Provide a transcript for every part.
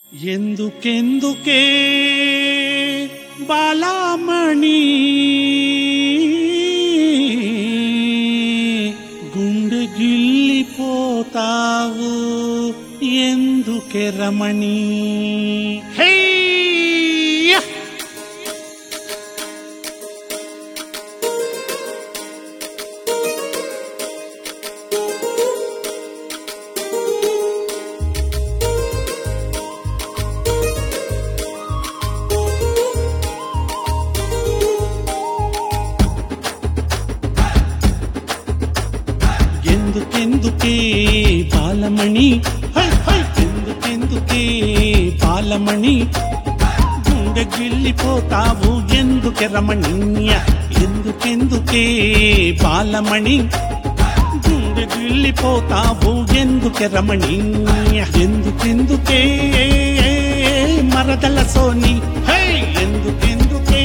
ఎందుకెందుకే బాలామణి గుండె గిల్లిపోతావు ఎందుకే రమణి హేయ్య! ఎందుకెందుకే బాలమణి హై హై ఎందుకెందుకే బాలమణి గుండె గిల్లిపోతావు ఎందుకే రమణీయ ఎందుకెందుకే బాలమణి గుండె గిల్లిపోతావు ఎందుకే రమణీయ ఎందుకెందుకే మరదల సోని హై ఎందుకెందుకే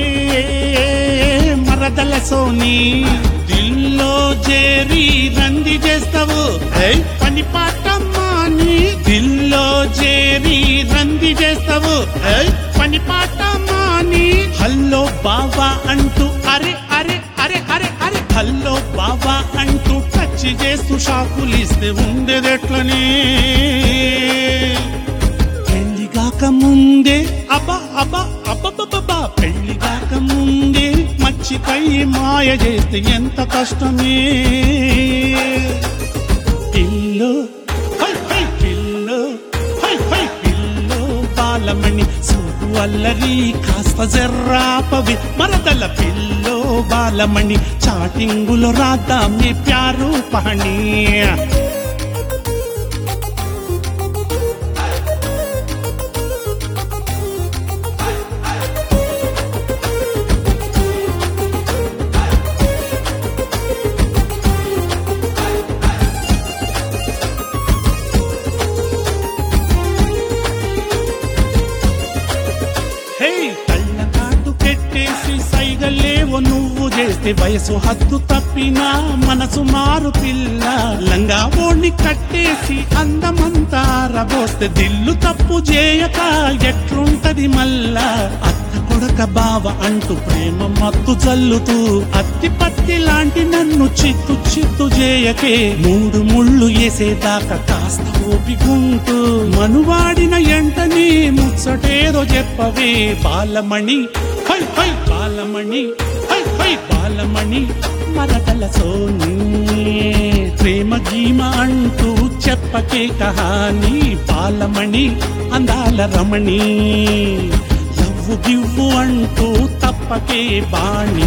మరదల సోని దిల్లో చేరి రంది చేస్తావు హై పని పాట మాని దిల్లో చేరి రంది చేస్తావు హై పని పాట మాని హల్లో బావా అంటూ అరే అరే అరే అరే అరే హల్లో బావా అంటూ టచ్ చేస్తూ షాకులిస్తే ఉండేదెట్లనే పెళ్లి కాక ముందే అబ్బా అబ్బా అబ్బబ్బబ్బా పెళ్లి కాక ముందే మచ్చికై మాయ చేస్తే ఎంత కష్టమే పిల్లు హై హై పిల్లు హై హై పిల్లు బాలమణి సూపు అల్లరి కాస్త జర్రాపవి మరదల పిల్లో బాలమణి చాటింగులో రాద్దామే ప్యారు పహణి హే కళ్ళ కాటు పెట్టేసి సైగలేవో నువ్వు చేస్తే వయసు హద్దు తప్పినా మనసు మారు పిల్ల లంగా ఓణి కట్టేసి అందమంతా రబోస్తే దిల్లు తప్పు చేయక ఎట్లుంటది మల్లా అత్త కొడక బావ అంటూ ప్రేమ మత్తు చల్లుతూ అత్తి పత్తి లాంటి నన్ను చిత్తు చిత్తు చేయకే మూడు ముళ్ళు వేసేదాకా కాస్త ఓపికుంటూ మనువాడిన ఎంటనే ముచ్చటేదో చెప్పవే బాలమణి హై హై బాలమణి హై హై బాలమణి మరదల సోని ప్రేమ గీమ అంటూ చెప్పకే కహాని బాలమణి అందాల రమణి లవ్వు గివ్వు అంటూ తప్పకే బాణి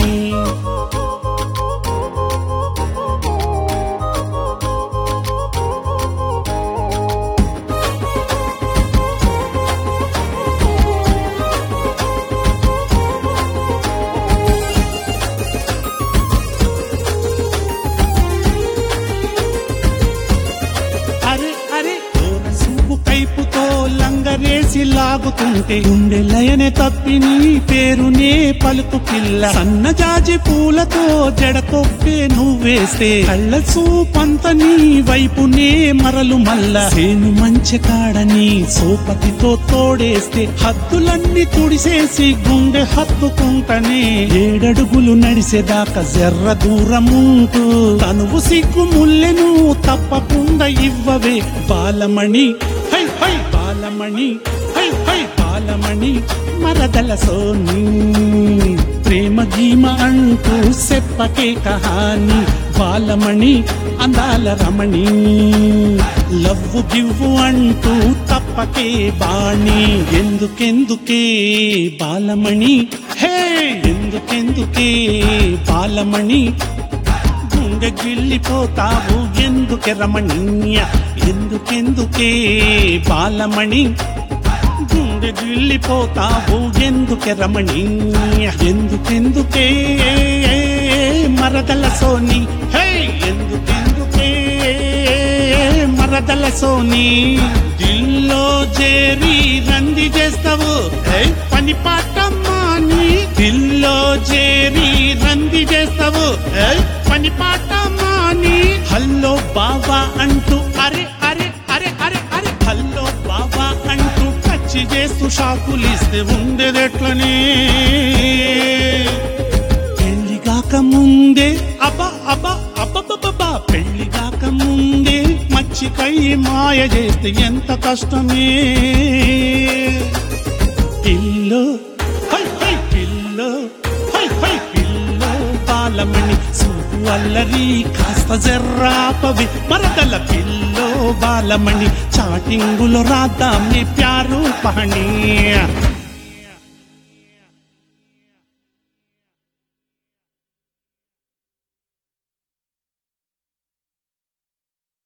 అరే అరే ఓర సుబ్బు కైపుతో లంగరేసి లాగుతుంటే గుండె లయనే తప్పి నీ పేరునే పలుకు పిల్ల సన్నజాజి పూలతో జడకొప్పే నువ్వేస్తే కళ్ళ చూపంత నీ వైపునే మరలు మల్ల సేను మంచి కాడని సోపతితో తోడేస్తే హద్దులన్నీ తుడిసేసి గుండె హత్తుకుంటనే ఏడడుగులు నడిసేదాకా జర్ర దూరముంటూ తనువు సిగ్గు ముల్లెను తప్పకుండా ఇవ్వవే బాలమణి హై హై బాలమణి హై హై బాలమణి మరదల సోని ప్రేమ గీమ అంటూ చెప్పకే కహాని బాలమణి అందాల రమణి లవ్వు గివ్వు అంటూ తప్పకే బాణి ఎందుకెందుకే బాలమణి హే ఎందుకెందుకే బాలమణి గుండె గిల్లిపోతావు ఎందుకే రమణీయ ఎందుకెందుకే బాలమణి గుండె గిల్లిపోతావు ఎందుకే రమణీయ ఎందుకెందుకే మరదల సోని హే ఎందుకెందుకే మరదల సోని దిల్లో చేరి రంది చేస్తావు హే పని పాట మాని దిల్లో చేరి రంది చేస్తావు హే పని పాట మాని హల్లో బావా అంటూ అరే అరే అరే అరే అరే హల్లో బావా అంటూ టచ్ చేస్తూ షాకులిస్తే ఉండేదెట్లనే పెళ్లి కాక ముందే అబ్బా అబ్బా అబ్బబ్బబ్బా పెళ్లి కాక ముందే మచ్చికై మాయ చేస్తే ఎంత కష్టమే పిల్లో హై హై పిల్లో హై హై పిల్లో బాలమణి సూపు అల్లరి కాస్త జర్రాపవి మరదల పిల్లో బాలమణి చాటింగులో రాద్దాం నీ ప్యారు పహణి